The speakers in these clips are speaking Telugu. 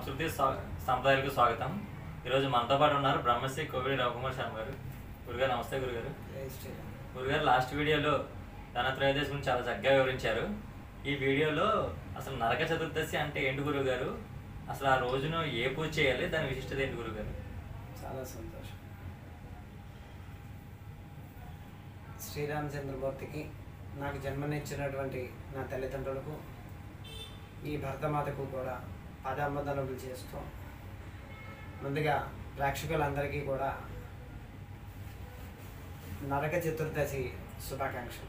సంస్కృతి స్వా- సంప్రదాయాలకు స్వాగతం ఈరోజు మనతో పాటు ఉన్నారు బ్రహ్మశ్రీ కోవిడి రవికుమార్ శర్మ గారు గురుగారు నమస్తే గురుగారు గురుగారు లాస్ట్ వీడియోలో ధన త్రయోదశి గురించి చాలా చక్కగా వివరించారు ఈ వీడియోలో అసలు నరక చతుర్దశి అంటే ఏంటి గురుగారు అసలు ఆ రోజున ఏ పూజ చేయాలి దాని విశిష్టత ఏంటి గురుగారు చాలా సంతోషం శ్రీరామచంద్రమూర్తికి నాకు జన్మనిచ్చినటువంటి నా తల్లిదండ్రులకు ఈ భరతమాతకు కూడా పాదాంబదనములు చేస్తూ ముందుగా ప్రేక్షకులందరికీ కూడా నరక చతుర్దశి శుభాకాంక్షలు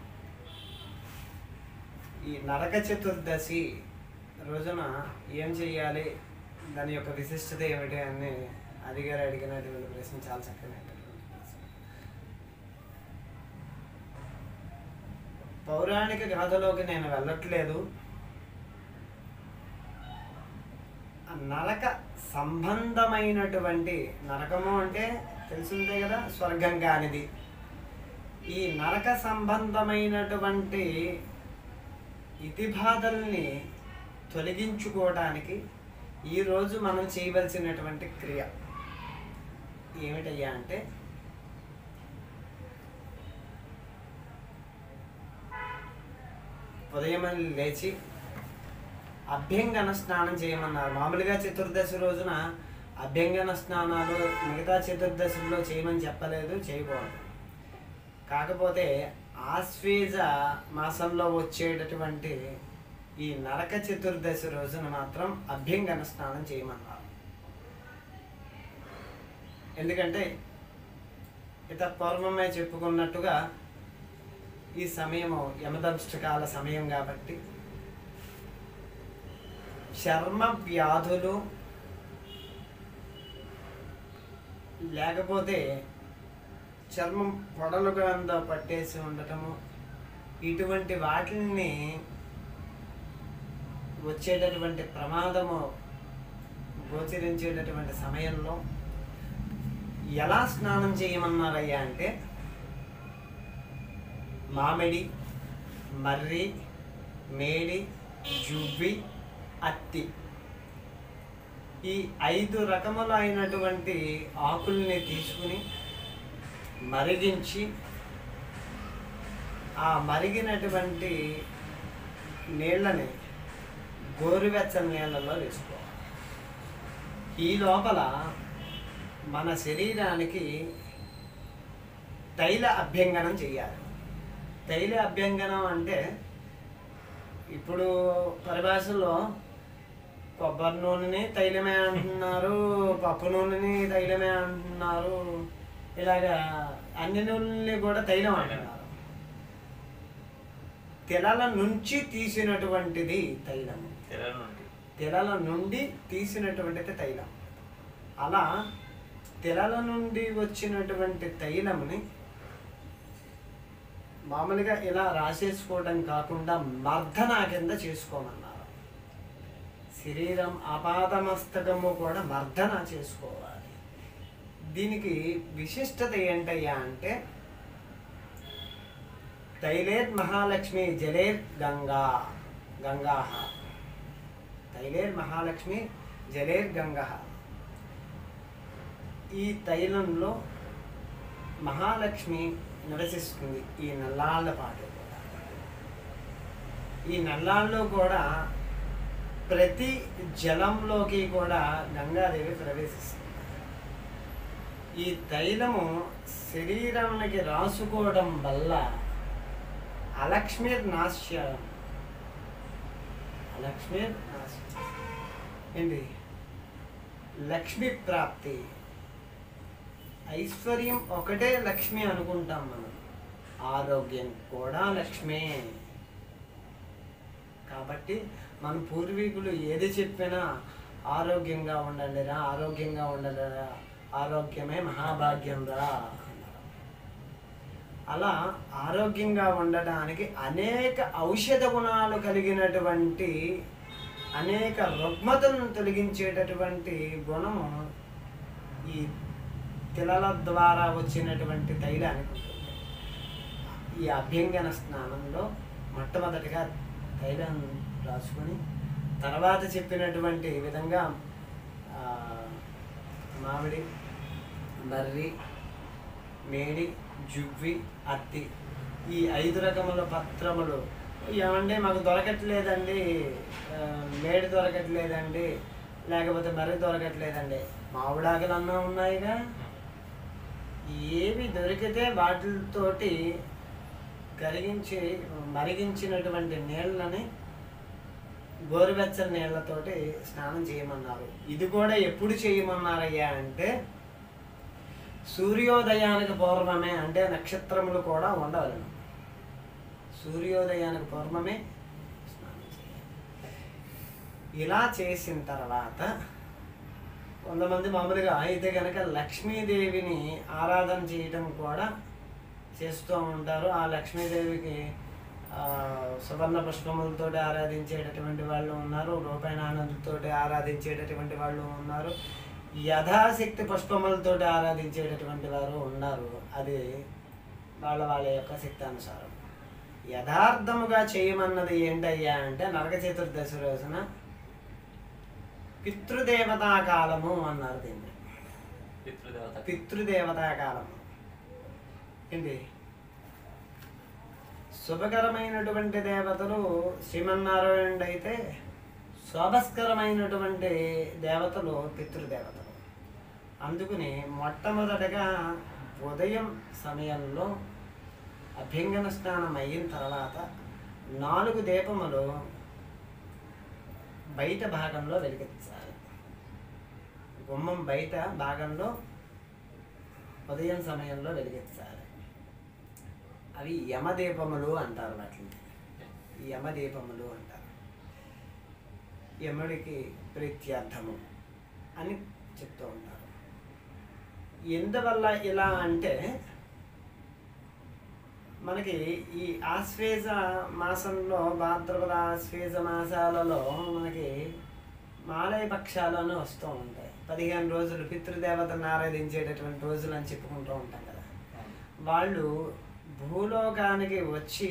ఈ నరక చతుర్దశి రోజున ఏం చెయ్యాలి దాని యొక్క విశిష్టత ఏమిటి అని అడిగారు అడిగినటువంటి ప్రశ్న చాలా చక్కనైనటువంటి ప్రశ్న పౌరాణిక గాథలోకి నేను వెళ్ళట్లేదు ఆ నరక సంబంధమైనటువంటి నరకము అంటే తెలిసిందే కదా స్వర్గం కానిది ఈ నరక సంబంధమైనటువంటి ఇతిబాధల్ని తొలగించుకోవడానికి ఈరోజు మనం చేయవలసినటువంటి క్రియ ఏమిటయ్యా అంటే ఉదయం లేచి అభ్యంగన స్నానం చేయమన్నారు మామూలుగా చతుర్దశి రోజున అభ్యంగన స్నానాలు మిగతా చతుర్దశిలో చేయమని చెప్పలేదు చేయకూడదు కాకపోతే ఆశ్వేజ మాసంలో వచ్చేటటువంటి ఈ నరక చతుర్దశి రోజున మాత్రం అభ్యంగన స్నానం చేయమన్నారు ఎందుకంటే ఇత పూర్వమే చెప్పుకున్నట్టుగా ఈ సమయము యమదంష్టకాల సమయం కాబట్టి చర్మ వ్యాధులు లేకపోతే చర్మం పొడలుగా అంతా పట్టేసి ఉండటము ఇటువంటి వాటిని వచ్చేటటువంటి ప్రమాదము గోచరించేటటువంటి సమయంలో ఎలా స్నానం చేయమన్నారయ్యా అంటే మామిడి మర్రి మేడి జువ్వి అత్తి ఈ ఐదు రకములు అయినటువంటి ఆకుల్ని తీసుకుని మరిగించి ఆ మరిగినటువంటి నీళ్ళని గోరువెచ్చని నీళ్ళలో వేసుకోవాలి ఈ లోపల మన శరీరానికి తైల అభ్యంగనం చేయాలి తైల అభ్యంగనం అంటే ఇప్పుడు పరిభాషలో కొబ్బరి నూనెని తైలమే అంటున్నారు పప్పు నూనెని తైలమే అంటున్నారు ఇలాగా అన్ని నూనెల్ని కూడా తైలం అంటున్నారు తెలల నుంచి తీసినటువంటిది తైలము తెర నుండి తెలల నుండి తీసినటువంటిది తైలం అలా తెలల నుండి వచ్చినటువంటి తైలముని మామూలుగా ఇలా రాసేసుకోవడం కాకుండా మర్దన కింద చేసుకోమన్నారు శరీరం అపాదమస్తకము కూడా మర్దన చేసుకోవాలి దీనికి విశిష్టత ఏంటయ్యా అంటే తైలేర్ మహాలక్ష్మి జలేర్ గంగా గంగా తైలేర్ మహాలక్ష్మి జలేర్ గంగా ఈ తైలంలో మహాలక్ష్మి నివసిస్తుంది ఈ నల్లాళ్ళ పాటు కూడా ఈ నల్లాళ్ళలో కూడా ప్రతి జలంలోకి కూడా గంగాదేవి ప్రవేశిస్తుంది ఈ తైలము శరీరానికి రాసుకోవడం వల్ల అలక్ష్మీర్ నాశ్య అలక్ష్మీర్ నాశ్య ఏంటి లక్ష్మి ప్రాప్తి ఐశ్వర్యం ఒకటే లక్ష్మి అనుకుంటాం మనం ఆరోగ్యం కూడా లక్ష్మే కాబట్టి మన పూర్వీకులు ఏది చెప్పినా ఆరోగ్యంగా ఉండండి రా ఆరోగ్యంగా ఉండండి రా ఆరోగ్యమే మహాభాగ్యం రా అన్నారు. అలా ఆరోగ్యంగా ఉండడానికి అనేక ఔషధ గుణాలు కలిగినటువంటి అనేక రుగ్మతలను తొలగించేటటువంటి గుణము ఈ తిలల ద్వారా వచ్చినటువంటి తైలానికి ఉంటుంది ఈ అభ్యంగన స్నానంలో మొట్టమొదటిగా తైలం రాసుకొని తర్వాత చెప్పినటువంటి విధంగా ఆ, మామిడి మర్రి మేడి జువ్వి అత్తి ఈ ఐదు రకముల పత్రములు ఏమండి మాకు దొరకట్లేదండి ఆ, మేడి దొరకట్లేదండి లేకపోతే మర్రి దొరకట్లేదండి మామిడాకులు అన్నా ఉన్నాయిగా ఏవి దొరికితే వాటితోటి కరిగించి మరిగించినటువంటి నీళ్ళని గోరువెచ్చని నీళ్ళతోటి స్నానం చేయమన్నారు ఇది కూడా ఎప్పుడు చేయమన్నారయ్యా అంటే సూర్యోదయానికి పూర్వమే అంటే నక్షత్రములు కూడా ఉండవలను సూర్యోదయానికి పూర్వమే స్నానం చేయాలి ఇలా చేసిన తర్వాత కొంతమంది మామూలుగా అయితే కనుక లక్ష్మీదేవిని ఆరాధన చేయటం కూడా చేస్తూ ఉంటారు ఆ లక్ష్మీదేవికి ఆ, సువర్ణ పుష్పములతో ఆరాధించేటటువంటి వాళ్ళు ఉన్నారు రూపాయి నాణ్యాలతో ఆరాధించేటటువంటి వాళ్ళు ఉన్నారు యథాశక్తి పుష్పములతో ఆరాధించేటటువంటి వారు ఉన్నారు అది వాళ్ళ వాళ్ళ యొక్క శక్తి అనుసారం యథార్థముగా చేయమన్నది ఏంటయ్యా అంటే నరక చతుర్దశి రోజున పితృదేవతా కాలము అన్నారు దీన్ని పితృదేవత పితృదేవతా కాలము ఏంటి శుభకరమైనటువంటి దేవతలు శ్రీమన్నారాయణుడు అయితే శోభస్కరమైనటువంటి దేవతలు పితృదేవతలు అందుకని మొట్టమొదటగా ఉదయం సమయంలో అభ్యంగన స్నానం అయిన తర్వాత నాలుగు దీపములు బయట భాగంలో వెలిగించాలి గుమ్మం బయట భాగంలో ఉదయం సమయంలో వెలిగించాలి అవి యమదీపములు అంటారు వాటిని యమదీపములు అంటారు యముడికి ప్రీత్యర్థము అని చెప్తూ ఉంటారు ఎందువల్ల ఇలా అంటే మనకి ఈ ఆశ్వేజ మాసంలో భాద్రపద ఆశ్వేజ మాసాలలో మనకి మాలయ పక్షాలు అని వస్తూ ఉంటాయి పదిహేను రోజులు పితృదేవతను ఆరాధించేటటువంటి రోజులు అని చెప్పుకుంటూ ఉంటాం కదా వాళ్ళు భూలోకానికి వచ్చి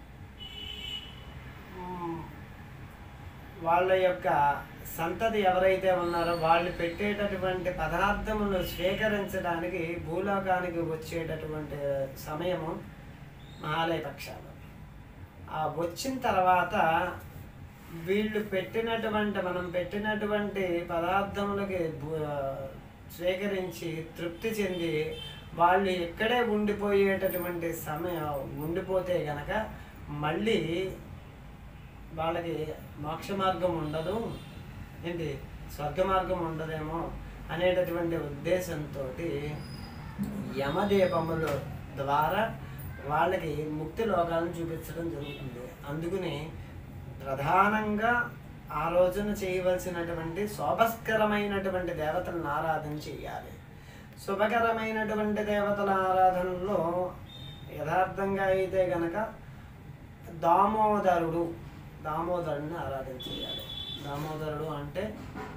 మ్, వాళ్ళ యొక్క సంతతి ఎవరైతే ఉన్నారో వాళ్ళు పెట్టేటటువంటి పదార్థములు స్వీకరించడానికి భూలోకానికి వచ్చేటటువంటి సమయము మహాలయ పక్షాలు ఆ వచ్చిన తర్వాత వీళ్ళు పెట్టినటువంటి మనం పెట్టినటువంటి పదార్థములకి భూ- స్వీకరించి తృప్తి చెంది వాళ్ళు ఇక్కడే ఉండిపోయేటటువంటి సమయం ఉండిపోతే గనక మళ్ళీ వాళ్ళకి మోక్ష మార్గం ఉండదు ఏంటి స్వర్గ మార్గం ఉండదేమో అనేటటువంటి ఉద్దేశంతో యమదీపముల ద్వారా వాళ్ళకి ముక్తి లోకాలను చూపించడం జరుగుతుంది అందుకని ప్రధానంగా ఆ రోజున చేయవలసినటువంటి శోభస్కరమైనటువంటి దేవతలను ఆరాధన చేయాలి శుభకరమైనటువంటి దేవతల ఆరాధనలో యథార్థంగా అయితే గనక దామోదరుడు దామోదరుడిని ఆరాధన చేయాలి దామోదరుడు అంటే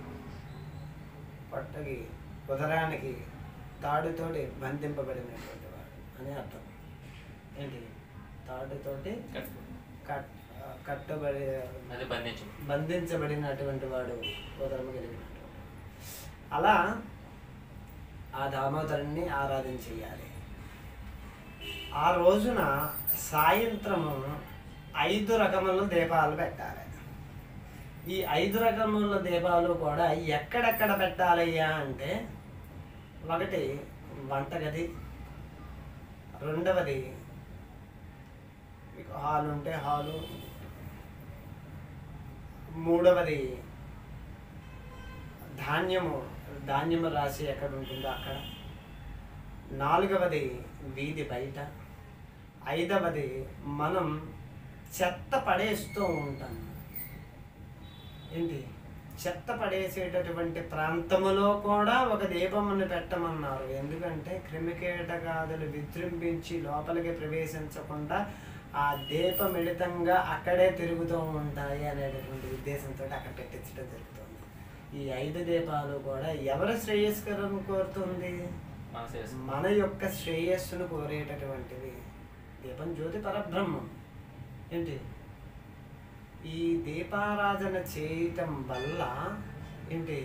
పొట్టకి ఉదరానికి తాడుతోటి బంధింపబడినటువంటి వాడు అని అర్థం ఏంటి తాడుతోటి కట్టు. కట్ కట్టబడి అది బంధించు బంధించబడినటువంటి వాడు ఉదరము కలిగినటువంటి వాడు. అలా ఆ దామోదరుణ్ణి ఆరాధన చేయాలి ఆ రోజున సాయంత్రము ఐదు రకముల దీపాలు పెట్టాలి ఈ ఐదు రకముల దీపాలు కూడా ఎక్కడెక్కడ పెట్టాలయ్యా అంటే ఒకటి వంటగది రెండవది మీకు హాల్ ఉంటే హాలు మూడవది ధాన్యము ధాన్యము రాశి ఎక్కడ ఉంటుందో అక్కడ నాలుగవది వీధి బయట ఐదవది మనం చెత్త పడేస్తూ ఉంటాం ఏంటి చెత్త పడేసేటటువంటి ప్రాంతములో కూడా ఒక దీపమును పెట్టమన్నారు ఎందుకంటే క్రిమికీటకాదులు విజృంభించి లోపలికి ప్రవేశించకుండా ఆ దీప మిళితంగా అక్కడే తిరుగుతూ ఉంటాయి అనేటటువంటి ఉద్దేశంతో అక్కడ పెట్టించడం జరుగుతుంది ఈ ఐదు దీపాలు కూడా ఎవరి శ్రేయస్కరం కోరుతుంది మన శేషం మన యొక్క శ్రేయస్సును కోరేటటువంటివి దీపం జ్యోతి పరబ్రహ్మం ఏంటి ఈ దీపారాధన చేయటం వల్ల ఏంటి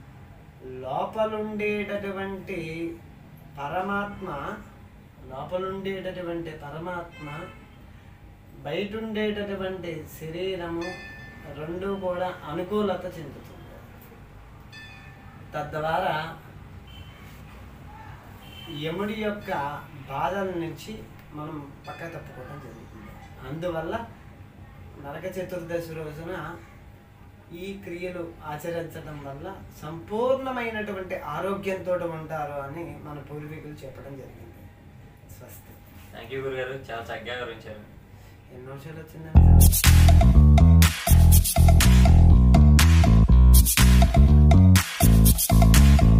లోపలుండేటటువంటి పరమాత్మ లోపలుండేటటువంటి పరమాత్మ బయట ఉండేటటువంటి శరీరము రెండు కూడా అనుకూలత చెందుతుంది తద్వారా యముడి యొక్క బాధల నుంచి మనం పక్క తప్పుకోవడం జరుగుతుంది అందువల్ల నరక చతుర్దశి రోజున ఈ క్రియలు ఆచరించడం వల్ల సంపూర్ణమైనటువంటి ఆరోగ్యంతో ఉంటారు అని మన పూర్వీకులు చెప్పడం జరిగింది స్వస్తి థ్యాంక్ యూ గురుగారు చాలా చక్కగా వివరించారు ఎన్నో సార్లు వచ్చిందండి